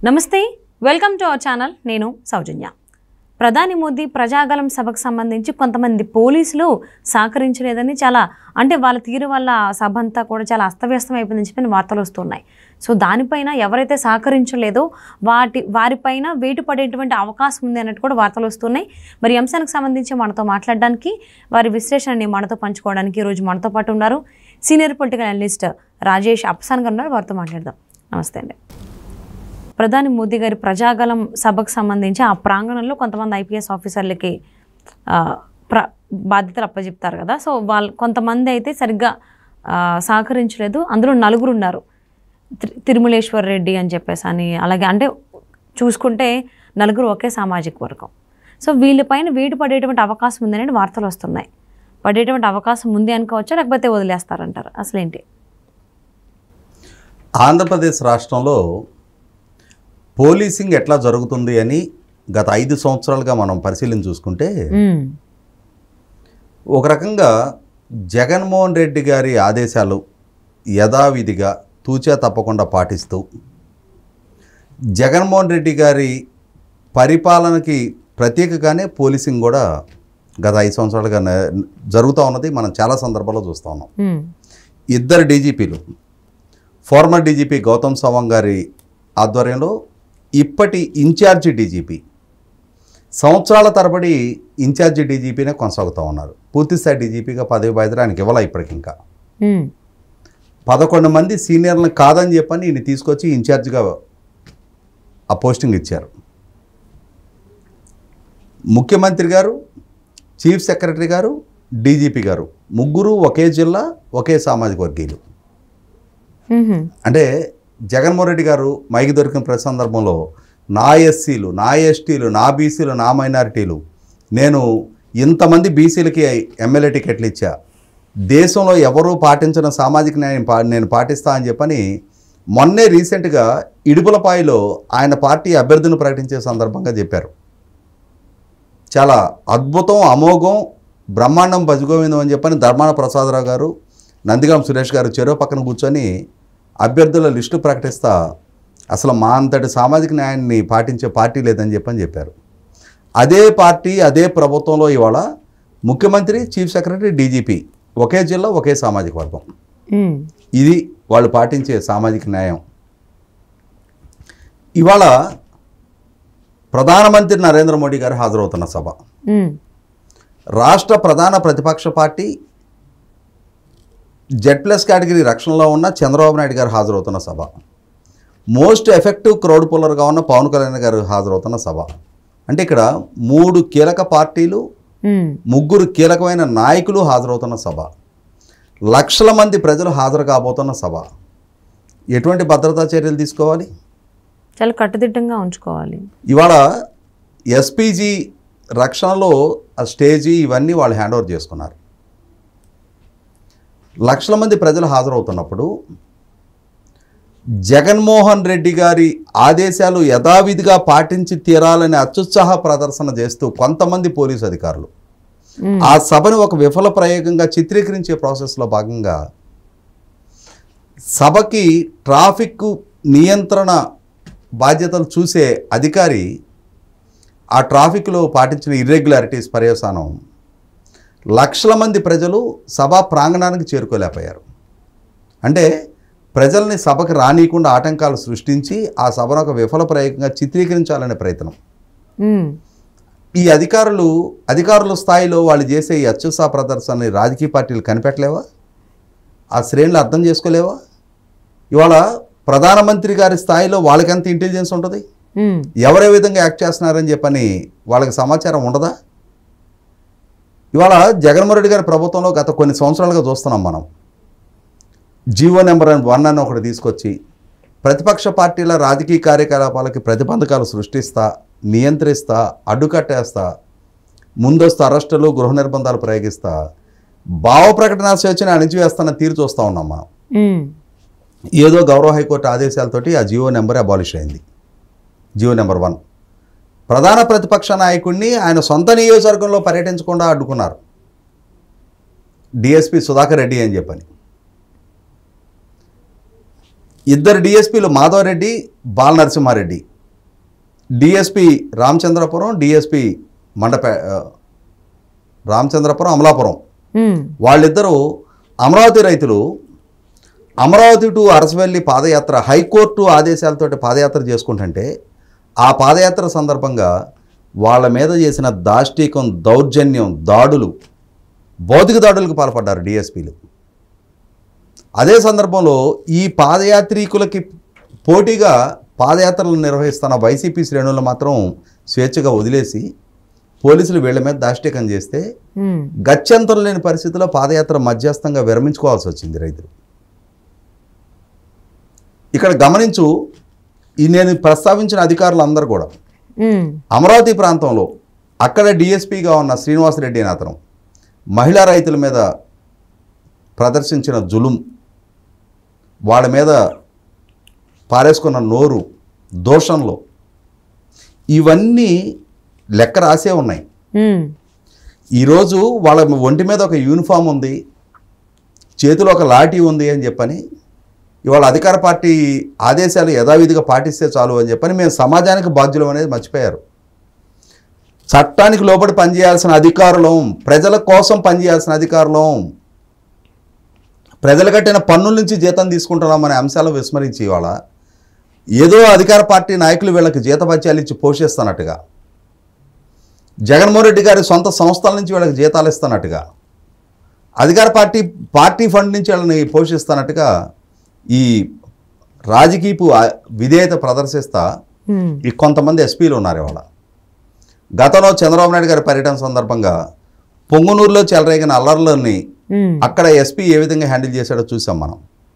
నమస్తే welcome to our channel నేను సౌజన్య ప్రధాని మోదీ ప్రజాగలం సభకు సంబంధించి కొంతమంది పోలీసులు సహకరించలేదని చాలా అంటే వాళ్ళ తీరు వల్ల ఆ సభ అంతా కూడా చాలా అస్తవ్యస్తం అయిపోయిందని చెప్పి వార్తలు వస్తున్నాయి సో దానిపైన ఎవరైతే సహకరించలేదో వాటి వారిపైన వేటు పడేటువంటి అవకాశం ఉంది అన్నట్టు కూడా వార్తలు వస్తున్నాయి మరి ఈ అంశానికి సంబంధించి మనతో మాట్లాడడానికి వారి విశ్లేషణని మనతో పంచుకోవడానికి ఈరోజు మనతో పాటు ఉన్నారు సీనియర్ పొలిటికల్ అనలిస్ట్ రాజేష్ అప్సాన్ గారు ఉన్నారు వారితో మాట్లాడదాం నమస్తే అండి ప్రధాని మోదీ గారి ప్రజాగలం సభకు సంబంధించి ఆ ప్రాంగణంలో కొంతమంది ఐపీఎస్ ఆఫీసర్లకి ఆ, ప్ర బాధ్యతలు అప్పచెప్తారు కదా సో వాళ్ళు కొంతమంది అయితే సరిగ్గా ఆ, సహకరించలేదు అందులో నలుగురు ఉన్నారు తి- తిరుమలేశ్వర్ రెడ్డి అని చెప్పేసి అని అలాగే అంటే చూసుకుంటే నలుగురు ఒకే సామాజిక వర్గం సో వీళ్ళపైన వేటు పడేటువంటి అవకాశం ఉందని వార్తలు వస్తున్నాయి పడేటువంటి అవకాశం ఉంది అనుకోవచ్చా లేకపోతే వదిలేస్తారంటారు అసలేంటి ఆంధ్రప్రదేశ్ రాష్ట్రంలో పోలీసింగ్ ఎట్లా జరుగుతుంది అని గత ఐదు సంవత్సరాలుగా మనం పరిశీలన చూసుకుంటే మ్మ్. ఒక రకంగా జగన్మోహన్ రెడ్డి గారి ఆదేశాలు యథావిధిగా తూచా తప్పకుండా పాటిస్తూ జగన్మోహన్ రెడ్డి గారి పరిపాలనకి ప్రత్యేకగానే పోలీసింగ్ కూడా గత ఐదు సంవత్సరాలుగా న- జరుగుతూ ఉన్నది మనం చాలా సందర్భాల్లో చూస్తూ ఉన్నాం మ్మ్. ఇద్దరు డీజీపీలు ఫార్మర్ డీజీపీ గౌతమ్ సవాంగ్ గారి ఆధ్వర్యంలో ఇప్పటి ఇన్ఛార్జి డీజీపీ సంవత్సరాల తరబడి ఇన్ఛార్జి డీజీపీనే కొనసాగుతూ ఉన్నారు పూర్తిస్థాయి డీజీపీగా పదవి బాధ్యత ఆయనకి ఇవ్వాల ఇప్పటికి ఇంకా మ్మ్. పదకొండు మంది సీనియర్లను కాదని చెప్పని ఈయన తీసుకొచ్చి ఇన్ఛార్జిగా ఆ పోస్టింగ్ ఇచ్చారు ముఖ్యమంత్రి గారు చీఫ్ సెక్రటరీ గారు డీజీపీ గారు ముగ్గురు ఒకే జిల్లా ఒకే సామాజిక వర్గీయులు మ్మ్. అంటే జగన్మోహన్ రెడ్డి గారు మైకి దొరికిన ప్రతి సందర్భంలో నా ఎస్సీలు నా ఎస్టీలు నా బీసీలు నా మైనారిటీలు నేను ఇంతమంది బీసీలకి ఎమ్మెల్యే టికెట్లు ఇచ్చా దేశంలో ఎవరూ పాటించిన సామాజిక న్యాయం పా నేను పాటిస్తా అని చెప్పని మొన్నే రీసెంట్గా ఇడుపులపాయలో ఆయన పార్టీ అభ్యర్థిని ప్రకటించే సందర్భంగా చెప్పారు చాలా అద్భుతం అమోఘం బ్రహ్మాండం భజగోవిందం అని చెప్పని ధర్మాన ప్రసాదరావు గారు నందిగాం సురేష్ గారు చెరువు పక్కన కూర్చొని అభ్యర్థుల లిస్టు ప్రకటిస్తా అసలు మా అంతటి సామాజిక న్యాయాన్ని పాటించే పార్టీ లేదని చెప్పని చెప్పారు అదే పార్టీ అదే ప్రభుత్వంలో ఇవాళ ముఖ్యమంత్రి చీఫ్ సెక్రటరీ డీజీపీ ఒకే జిల్లా ఒకే సామాజిక వర్గం మ్మ్. ఇది వాళ్ళు పాటించే సామాజిక న్యాయం ఇవాళ ప్రధానమంత్రి నరేంద్ర మోడీ గారు హాజరవుతున్న సభ మ్మ్. రాష్ట్ర ప్రధాన ప్రతిపక్ష పార్టీ జెడ్ ప్లస్ కేటగిరీ రక్షణలో ఉన్న చంద్రబాబు నాయుడు గారు హాజరవుతున్న సభ మోస్ట్ ఎఫెక్టివ్ క్రౌడ్ పుల్లర్గా ఉన్న పవన్ కళ్యాణ్ గారు హాజరవుతున్న సభ అంటే ఇక్కడ మూడు కీలక పార్టీలు మ్మ్. ముగ్గురు కీలకమైన నాయకులు హాజరవుతున్న సభ లక్షల మంది ప్రజలు హాజరు కాబోతున్న సభ ఎటువంటి భద్రతా చర్యలు తీసుకోవాలి చాలా కట్టుదిట్టంగా ఉంచుకోవాలి ఇవాళ ఎస్పీజీ రక్షణలో ఆ స్టేజీ ఇవన్నీ వాళ్ళు హ్యాండ్ ఓవర్ చేసుకున్నారు లక్షల మంది ప్రజలు హాజరవుతున్నప్పుడు జగన్మోహన్ రెడ్డి గారి ఆదేశాలు యథావిధిగా పాటించి తీరాలని అత్యుత్సాహ ప్రదర్శన చేస్తూ కొంతమంది పోలీసు అధికారులు మ్మ్. ఆ సభను ఒక విఫల ప్రయోగంగా చిత్రీకరించే ప్రాసెస్లో భాగంగా సభకి ట్రాఫిక్ నియంత్రణ బాధ్యతలు చూసే అధికారి ఆ ట్రాఫిక్లో పాటించిన ఇర్రెగ్యులారిటీస్ పర్యవసానం లక్షల మంది ప్రజలు సభా ప్రాంగణానికి చేరుకోలేకపోయారు అంటే ప్రజల్ని సభకు రానియకుండా ఆటంకాలు సృష్టించి ఆ సభను ఒక విఫల ప్రయోగంగా చిత్రీకరించాలనే ప్రయత్నం మ్మ్. ఈ అధికారులు అధికారుల స్థాయిలో వాళ్ళు చేసే ఈ అత్యుత్సాహ ప్రదర్శనని రాజకీయ పార్టీలు కనిపెట్టలేవా ఆ శ్రేణులు అర్థం చేసుకోలేవా ఇవాళ ప్రధానమంత్రి గారి స్థాయిలో వాళ్ళకి ఎంత ఇంటెలిజెన్స్ ఉంటుంది మ్మ్. ఎవరే విధంగా యాక్ట్ చేస్తున్నారని చెప్పని వాళ్ళకి సమాచారం ఉండదా ఇవాళ జగన్మోహన్ రెడ్డి గారి ప్రభుత్వంలో గత కొన్ని సంవత్సరాలుగా చూస్తున్నాం మనం జీవో నెంబర్ వన్ అని ఒకటి తీసుకొచ్చి ప్రతిపక్ష పార్టీల రాజకీయ కార్యకలాపాలకి ప్రతిబంధకాలు సృష్టిస్తా నియంత్రిస్తా అడ్డుకట్టేస్తా ముందస్తు అరెస్టులు గృహ నిర్బంధాలు ప్రయోగిస్తా భావ ప్రకటన స్వేచ్ఛని అణిచివేస్తున్న తీరు చూస్తూ ఉన్నాం మనం మ్మ్. ఏదో గౌరవ హైకోర్టు ఆదేశాలతోటి ఆ జియో నెంబర్ అబాలిష్ అయింది జియో నెంబర్ వన్ ప్రధాన ప్రతిపక్ష నాయకుడిని ఆయన సొంత నియోజకవర్గంలో పర్యటించకుండా అడ్డుకున్నారు డిఎస్పి సుధాకర్ రెడ్డి అని చెప్పని ఇద్దరు డిఎస్పీలు మాధవరెడ్డి బాల నరసింహారెడ్డి డిఎస్పి రామచంద్రపురం డిఎస్పి మండపే ఆ, రామచంద్రపురం అమలాపురం ఉమ్, వాళ్ళిద్దరూ అమరావతి రైతులు అమరావతి టు అరసవెల్లి పాదయాత్ర హైకోర్టు ఆదేశాలతోటి పాదయాత్ర చేసుకుంటుంటే ఆ పాదయాత్ర సందర్భంగా వాళ్ళ మీద చేసిన దాష్టీకం దౌర్జన్యం దాడులు భౌతిక దాడులకు పాల్పడ్డారు డిఎస్పీలు అదే సందర్భంలో ఈ పాదయాత్రికులకి పోటీగా పాదయాత్రలు నిర్వహిస్తున్న వైసీపీ శ్రేణులు మాత్రం స్వేచ్ఛగా వదిలేసి పోలీసులు వీళ్ళ మీద దాష్టీకం చేస్తే ఉమ్, గత్యంతరం లేని పరిస్థితిలో పాదయాత్ర మధ్యస్థంగా విరమించుకోవాల్సి వచ్చింది రైతులు ఇక్కడ గమనించు ఈ నేను ప్రస్తావించిన అధికారులు అందరూ కూడా ఉమ్, అమరావతి ప్రాంతంలో అక్కడ డిఎస్పీగా ఉన్న శ్రీనివాసరెడ్డి అని అతను మహిళా రైతుల మీద ప్రదర్శించిన జులుం వాళ్ళ మీద పారేసుకున్న నోరు దోషంలో ఇవన్నీ లెక్క రాసే ఉన్నాయి ఉమ్, ఈరోజు వాళ్ళ ఒంటి మీద ఒక యూనిఫామ్ ఉంది చేతిలో ఒక లాఠీ ఉంది అని చెప్పని ఇవాళ అధికార పార్టీ ఆదేశాలు యథావిధిగా పాటిస్తే చాలు అని చెప్పని మేము సమాజానికి బాధ్యులం అనేది మర్చిపోయారు చట్టానికి లోబడి పనిచేయాల్సిన అధికారులం ప్రజల కోసం పనిచేయాల్సిన అధికారులం ప్రజలు కట్టిన పన్నుల నుంచి జీతం తీసుకుంటున్నాం అనే అంశాలు విస్మరించి ఇవాళ ఏదో అధికార పార్టీ నాయకులు వీళ్ళకి జీతభత్యాలు ఇచ్చి పోషిస్తున్నట్టుగా జగన్మోహన్ రెడ్డి గారి సొంత సంస్థల నుంచి వీళ్ళకి జీతాలు ఇస్తున్నట్టుగా అధికార పార్టీ పార్టీ ఫండ్ నుంచి వాళ్ళని పోషిస్తున్నట్టుగా ఈ రాజకీయపు ఆ- విధేయత ప్రదర్శిస్తా ఉమ్, ఈ కొంతమంది ఎస్పీలు ఉన్నారు ఇవాళ గతంలో చంద్రబాబు నాయుడు గారి పర్యటన సందర్భంగా పొంగునూరులో చెలరేగిన అల్లర్లని ఉమ్, అక్కడ ఎస్పీ ఏ విధంగా హ్యాండిల్ చేశాడో చూసాం మనం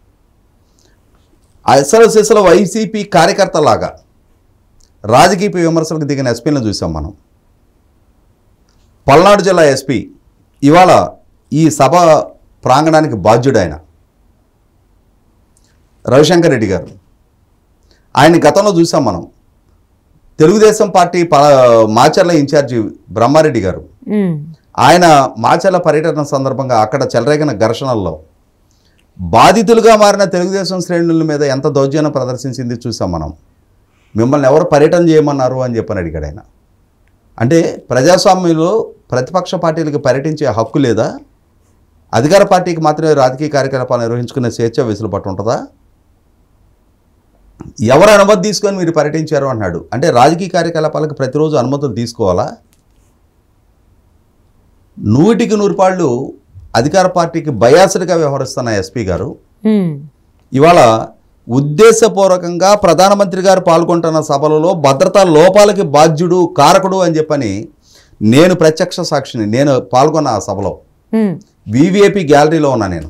అసలు సిసలు వైసీపీ కార్యకర్తలాగా రాజకీయ విమర్శలకు దిగిన ఎస్పీలను చూసాం మనం పల్నాడు జిల్లా ఎస్పీ ఇవాళ ఈ సభ ప్రాంగణానికి బాధ్యుడైన రవిశంకర్ రెడ్డి గారు ఆయన గతంలో చూసాం మనం తెలుగుదేశం పార్టీ ప మాచర్ల ఇన్ఛార్జి బ్రహ్మారెడ్డి గారు ఉమ్, ఆయన మాచర్ల పర్యటన సందర్భంగా అక్కడ చెలరేగిన ఘర్షణల్లో బాధితులుగా మారిన తెలుగుదేశం శ్రేణుల మీద ఎంత దౌర్జన్యం ప్రదర్శించింది చూసాం మనం మిమ్మల్ని ఎవరు పర్యటన చేయమన్నారు అని చెప్పని అడిగాడు ఆయన అంటే ప్రజాస్వామ్యంలో ప్రతిపక్ష పార్టీలకు పర్యటించే హక్కు లేదా అధికార పార్టీకి మాత్రమే రాజకీయ కార్యకలాపాలు నిర్వహించుకునే స్వేచ్ఛ వెసులుబాటు ఉంటుందా ఎవరు అనుమతి తీసుకొని మీరు పర్యటించారు అన్నాడు అంటే రాజకీయ కార్యకలాపాలకు ప్రతిరోజు అనుమతులు తీసుకోవాలా నూటికి నూరుపాళ్ళు అధికార పార్టీకి బయాసుడిగా వ్యవహరిస్తున్న ఎస్పీ గారు ఉమ్, ఇవాళ ఉద్దేశపూర్వకంగా ప్రధానమంత్రి గారు పాల్గొంటున్న సభలలో భద్రతా లోపాలకి బాధ్యుడు కారకుడు అని చెప్పని నేను ప్రత్యక్ష సాక్షిని నేను పాల్గొన్న ఆ సభలో ఉమ్, వివిఐపి గ్యాలరీలో ఉన్నా నేను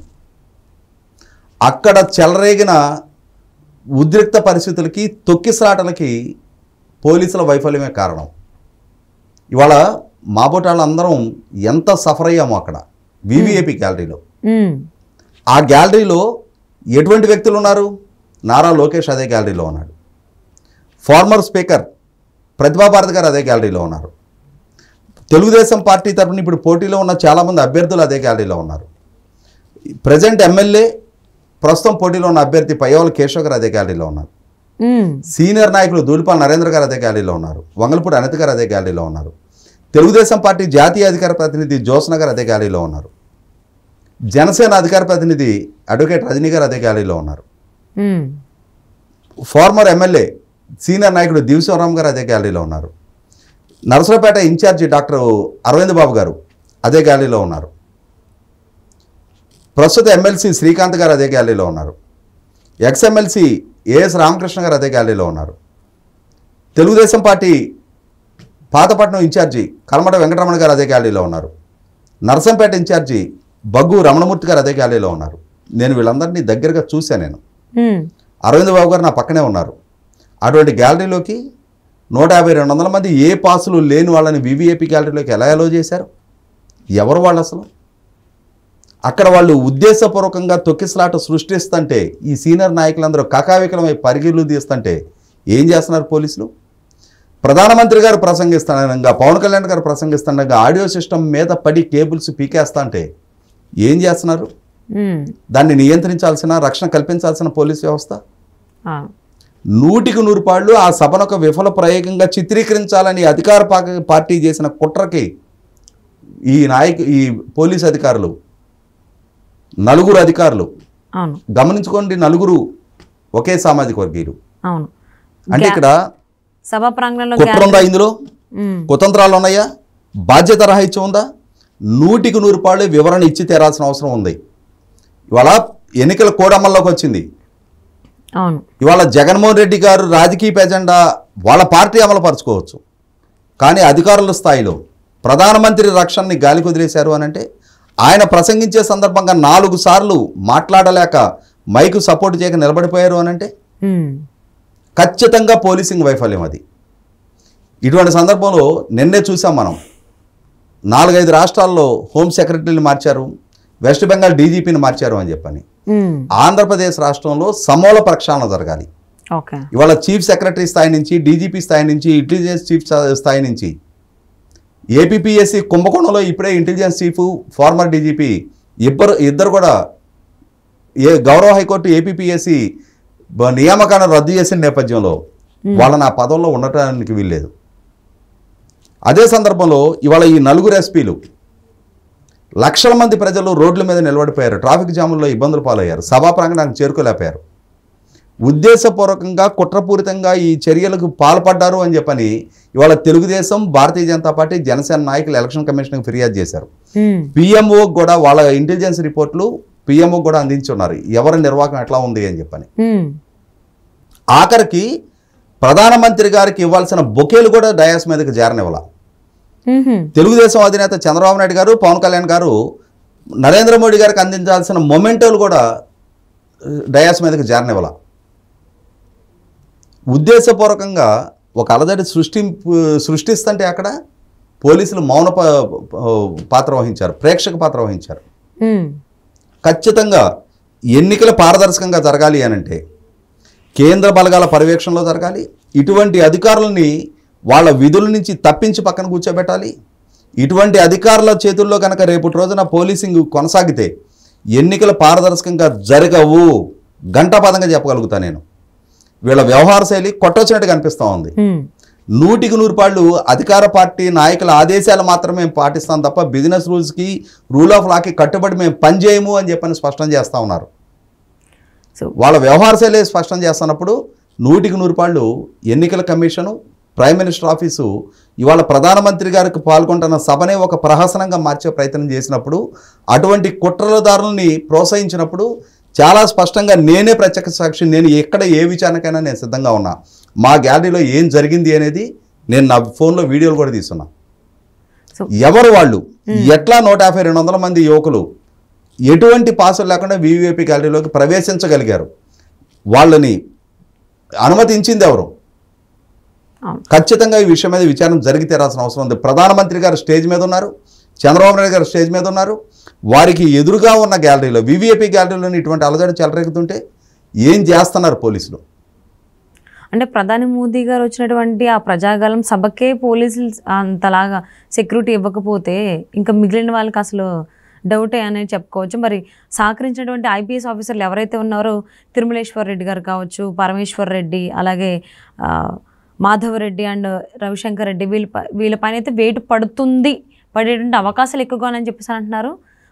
అక్కడ చెలరేగిన ఉద్రిక్త పరిస్థితులకి తొక్కిసలాటలకి పోలీసుల వైఫల్యమే కారణం ఇవాళ మాబోటాళ్ళందరం ఎంత సఫర్ అయ్యామో అక్కడ వివిఐపి గ్యాలరీలో ఉమ్, ఆ గ్యాలరీలో ఎటువంటి వ్యక్తులు ఉన్నారు నారా లోకేష్ అదే గ్యాలరీలో ఉన్నాడు ఫార్మర్ స్పీకర్ ప్రతిభా భారతి గారు అదే గ్యాలరీలో ఉన్నారు తెలుగుదేశం పార్టీ తరఫున ఇప్పుడు పోటీలో ఉన్న చాలామంది అభ్యర్థులు అదే గ్యాలరీలో ఉన్నారు ప్రజెంట్ ఎమ్మెల్యే ప్రస్తుతం పోటీలో ఉన్న అభ్యర్థి పయ్యవల కేశవ్ గారు అదే గ్యాలరీలో ఉన్నారు ఉమ్, సీనియర్ నాయకులు దూలిపాల్ నరేంద్ర గారు అదే గ్యాలరీలో ఉన్నారు వంగలపూడి అనిత గారు అదే గ్యాలరీలో ఉన్నారు తెలుగుదేశం పార్టీ జాతీయ అధికార ప్రతినిధి జ్యోత్స్న గారు అదే గ్యాలరీలో ఉన్నారు జనసేన అధికార ప్రతినిధి అడ్వకేట్ రజనీ గారు అదే గ్యాలరీలో ఉన్నారు ఉమ్, ఫార్మర్ ఎమ్మెల్యే సీనియర్ నాయకుడు దివశివరామ్ గారు అదే గ్యాలరీలో ఉన్నారు నరసరావుపేట ఇన్ఛార్జి డాక్టర్ అరవింద్ బాబు గారు అదే గ్యాలరీలో ఉన్నారు ప్రస్తుత ఎమ్మెల్సీ శ్రీకాంత్ గారు అదే గ్యాలరీలో ఉన్నారు ఎక్స్ ఎమ్మెల్సీ ఏఎస్ రామకృష్ణ గారు అదే గ్యాలరీలో ఉన్నారు తెలుగుదేశం పార్టీ పాతపట్నం ఇన్ఛార్జి కలమట వెంకటరమణ గారు అదే గ్యాలరీలో ఉన్నారు నరసంపేట ఇన్ఛార్జి బగ్గు రమణమూర్తి గారు అదే గ్యాలరీలో ఉన్నారు నేను వీళ్ళందరినీ దగ్గరగా చూశాను నేను ఉమ్, అరవింద్ బాబు గారు నా పక్కనే ఉన్నారు అటువంటి గ్యాలరీలోకి నూట యాభై రెండు వందల మంది ఏ పాసులు లేని వాళ్ళని వివిఐపి గ్యాలరీలోకి ఎలా ఎలో చేశారు ఎవరు వాళ్ళు అసలు అక్కడ వాళ్ళు ఉద్దేశపూర్వకంగా తొక్కిసలాట సృష్టిస్తుంటే ఈ సీనియర్ నాయకులందరూ కకావికలమై పరిగిలు తీస్తుంటే ఏం చేస్తున్నారు పోలీసులు ప్రధానమంత్రి గారు ప్రసంగిస్తుండగా పవన్ కళ్యాణ్ గారు ప్రసంగిస్తుండగా ఆడియో సిస్టమ్ మీద పడి కేబుల్స్ పీకేస్తా అంటే ఏం చేస్తున్నారు ఉమ్, దాన్ని నియంత్రించాల్సిన రక్షణ కల్పించాల్సిన పోలీస్ వ్యవస్థ ఆ, నూటికి నూరు పాళ్ళు ఆ సభను ఒక విఫల ప్రయోగంగా చిత్రీకరించాలని అధికార పా- పార్టీ చేసిన కుట్రకి ఈ నాయకు ఈ పోలీస్ అధికారులు నలుగురు అధికారులు అవును గమనించుకోండి నలుగురు ఒకే సామాజిక వర్గీయులు అవును అంటే ఇక్కడ సభా ప్రాంగణంలో కుట్ర ఉందా ఇందులో ఉమ్, కుతంత్రాలు ఉన్నాయా బాధ్యత రాహిత్యం ఉందా నూటికి నూరు పాళ్ళు వివరణ ఇచ్చి తీరాల్సిన అవసరం ఉంది ఇవాళ ఎన్నికల కోడమ్మల్లోకి వచ్చింది అవును ఇవాళ జగన్మోహన్ రెడ్డి గారు రాజకీయ ఎజెండా వాళ్ళ పార్టీ అమలు పరచుకోవచ్చు కానీ అధికారుల స్థాయిలో ప్రధానమంత్రి రక్షణని గాలి కుదిరేశారు అని అంటే ఆయన ప్రసంగించే సందర్భంగా నాలుగు సార్లు మాట్లాడలేక మైకు సపోర్ట్ చేయక నిలబడిపోయారు అని అంటే ఉమ్, ఖచ్చితంగా పోలీసింగ్ వైఫల్యం అది ఇటువంటి సందర్భంలో నిన్నే చూసాం మనం నాలుగైదు రాష్ట్రాల్లో హోమ్ సెక్రటరీని మార్చారు వెస్ట్ బెంగాల్ డీజీపీని మార్చారు అని చెప్పని ఉమ్, ఆంధ్రప్రదేశ్ రాష్ట్రంలో సమూల ప్రక్షాళన జరగాలి ఓకే ఇవాళ చీఫ్ సెక్రటరీ స్థాయి నుంచి డీజీపీ స్థాయి నుంచి ఇంటెలిజెన్స్ చీఫ్ స్థా- స్థాయి నుంచి ఏపీపీఎస్సీ కుంభకోణంలో ఇప్పుడే ఇంటెలిజెన్స్ చీఫ్ ఫార్మర్ డీజీపీ ఇద్దరు ఇద్దరు కూడా ఏ గౌరవ హైకోర్టు ఏపీపీఎస్సీ బ- నియామకాన్ని రద్దు చేసిన నేపథ్యంలో వాళ్ళని ఆ పదవుల్లో ఉండటానికి వీల్లేదు అదే సందర్భంలో ఇవాళ ఈ నలుగురు ఎస్పీలు లక్షల మంది ప్రజలు రోడ్ల మీద నిలబడిపోయారు ట్రాఫిక్ జాముల్లో ఇబ్బందులు పాలయ్యారు సభా ప్రాంగణానికి చేరుకోలేకపోయారు ఉద్దేశపూర్వకంగా కుట్రపూరితంగా ఈ చర్యలకు పాల్పడ్డారు అని చెప్పని ఇవాళ తెలుగుదేశం భారతీయ జనతా పార్టీ జనసేన నాయకులు ఎలక్షన్ కమిషన్కి ఫిర్యాదు చేశారు ఉమ్, పిఎంఓ కూడా వాళ్ళ ఇంటెలిజెన్స్ రిపోర్ట్లు పిఎంఓ కూడా అందించున్నారు ఎవరి నిర్వాహకం ఎట్లా ఉంది అని చెప్పని ఉమ్, ఆఖరికి ప్రధానమంత్రి గారికి ఇవ్వాల్సిన బొకేలు కూడా డయాస్ మీదకి చేరనివ్వాల ఉహుం, తెలుగుదేశం అధినేత చంద్రబాబు నాయుడు గారు పవన్ కళ్యాణ్ గారు నరేంద్ర మోడీ గారికి అందించాల్సిన మొమెంటోలు కూడా ఆ, డయాస్ మీదకి జారనివ్వాల ఉద్దేశపూర్వకంగా ఒక అలజడి సృష్టి సృష్టిస్తుంటే అక్కడ పోలీసులు మౌన ప- పాత్ర వహించారు ప్రేక్షక పాత్ర వహించారు ఉమ్, ఖచ్చితంగా ఎన్నికలు పారదర్శకంగా జరగాలి అనంటే కేంద్ర బలగాల పర్యవేక్షణలో జరగాలి ఇటువంటి అధికారులని వాళ్ళ విధుల నుంచి తప్పించి పక్కన కూర్చోబెట్టాలి ఇటువంటి అధికారుల చేతుల్లో కనుక రేపటి రోజున పోలీసింగ్ కొనసాగితే ఎన్నికలు పారదర్శకంగా జరగవు గంటపదంగా చెప్పగలుగుతా నేను వీళ్ళ వ్యవహార శైలి కొట్టొచ్చినట్టు కనిపిస్తూ ఉంది ఉమ్, నూటికి నూరు పాళ్ళు అధికార పార్టీ నాయకుల ఆదేశాలు మాత్రమే మేము పాటిస్తాం తప్ప బిజినెస్ రూల్స్కి రూల్ ఆఫ్ లాకి కట్టుబడి మేము పనిచేయము అని చెప్పని స్పష్టం చేస్తూ ఉన్నారు సో వాళ్ళ వ్యవహార శైలి స్పష్టం చేస్తున్నప్పుడు నూటికి నూరు పాళ్ళు ఎన్నికల కమిషను ప్రైమ్ మినిస్టర్ ఆఫీసు ఇవాళ ప్రధానమంత్రి గారికి పాల్గొంటున్న సభనే ఒక ప్రహసనంగా మార్చే ప్రయత్నం చేసినప్పుడు అటువంటి కుట్రలదారుల్ని ప్రోత్సహించినప్పుడు చాలా స్పష్టంగా నేనే ప్రత్యక్ష సాక్షి నేను ఎక్కడ ఏ విచారణకైనా నేను సిద్ధంగా ఉన్నా మా గ్యాలరీలో ఏం జరిగింది అనేది నేను నా ఫోన్లో వీడియోలు కూడా తీస్తున్నా సో ఎవరు వాళ్ళు ఎట్లా నూట యాభై రెండు వందల మంది యువకులు ఎటువంటి పాసులు లేకుండా వీవీఐపీ గ్యాలరీలోకి ప్రవేశించగలిగారు వాళ్ళని అనుమతించింది ఎవరు అవును ఖచ్చితంగా ఈ విషయం మీద విచారణ జరిగి తీరాల్సిన అవసరం ఉంది ప్రధానమంత్రి గారు స్టేజ్ మీద ఉన్నారు చంద్రబాబు నాయుడు గారు స్టేజ్ మీద ఉన్నారు వారికి ఎదురుగా ఉన్న గ్యాలరీలో వివిఐపి గ్యాలరీలోని ఇటువంటి అలజడి చెలరేగుతుంటే ఏం చేస్తున్నారు పోలీసులు అంటే ప్రధాని మోదీ గారు వచ్చినటువంటి ఆ ప్రజాగలం సభకే పోలీసులు అంతలాగా సెక్యూరిటీ ఇవ్వకపోతే ఇంకా మిగిలిన వాళ్ళకి అసలు డౌటే అనేది చెప్పుకోవచ్చు మరి సహకరించినటువంటి ఐపీఎస్ ఆఫీసర్లు ఎవరైతే ఉన్నారో తిరుమలేశ్వర్ రెడ్డి గారు కావచ్చు పరమేశ్వర్ రెడ్డి అలాగే ఆ, మాధవ్ రెడ్డి అండ్ రవిశంకర్ రెడ్డి వీళ్ళ ప- వీళ్ళ పైన అయితే వేటు పడుతుంది పడేటువంటి అవకాశాలు ఎక్కువగా అని చెప్పేసి అంటున్నారు